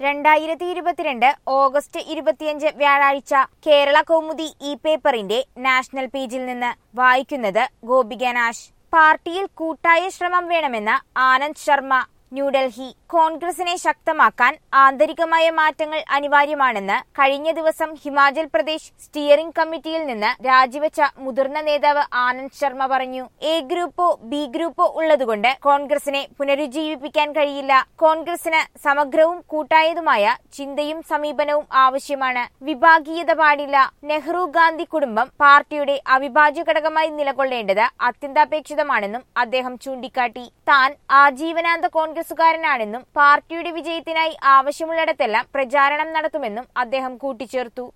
രണ്ടായിരത്തി ഇരുപത്തിരണ്ട് ഓഗസ്റ്റ് ഇരുപത്തിയഞ്ച് വ്യാഴാഴ്ച കേരള കൗമുദി ഇ പേപ്പറിന്റെ നാഷണൽ പേജിൽ നിന്ന് വായിക്കുന്നത് ഗോപിക നാശ് പാർട്ടിയിൽ കൂട്ടായ ശ്രമം വേണമെന്ന് ആനന്ദ് ശർമ്മ ന്യൂഡൽഹി കോൺഗ്രസിനെ ശക്തമാക്കാൻ ആന്തരികമായ മാറ്റങ്ങൾ അനിവാര്യമാണെന്ന് കഴിഞ്ഞ ദിവസം ഹിമാചൽ പ്രദേശ് സ്റ്റിയറിംഗ് കമ്മിറ്റിയിൽ നിന്ന് രാജിവെച്ച മുതിർന്ന നേതാവ് ആനന്ദ് ശർമ്മ പറഞ്ഞു എ ഗ്രൂപ്പോ ബി ഗ്രൂപ്പോ ഉള്ളതുകൊണ്ട് കോൺഗ്രസിനെ പുനരുജ്ജീവിപ്പിക്കാൻ കഴിയില്ല കോൺഗ്രസിന് സമഗ്രവും കൂട്ടായതുമായ ചിന്തയും സമീപനവും ആവശ്യമാണ് വിഭാഗീയത പാടില്ല നെഹ്റു ഗാന്ധി കുടുംബം പാർട്ടിയുടെ അവിഭാജ്യ ഘടകമായി നിലകൊള്ളേണ്ടത് അത്യന്താപേക്ഷിതമാണെന്നും അദ്ദേഹം ചൂണ്ടിക്കാട്ടി താൻ ആജീവനാന്ത കോൺഗ്രസുകാരനാണെന്നും പാർട്ടിയുടെ വിജയത്തിനായി ആവശ്യമുള്ളിടത്തെല്ലാം പ്രചാരണം നടത്തുമെന്നും അദ്ദേഹം കൂട്ടിച്ചേർത്തു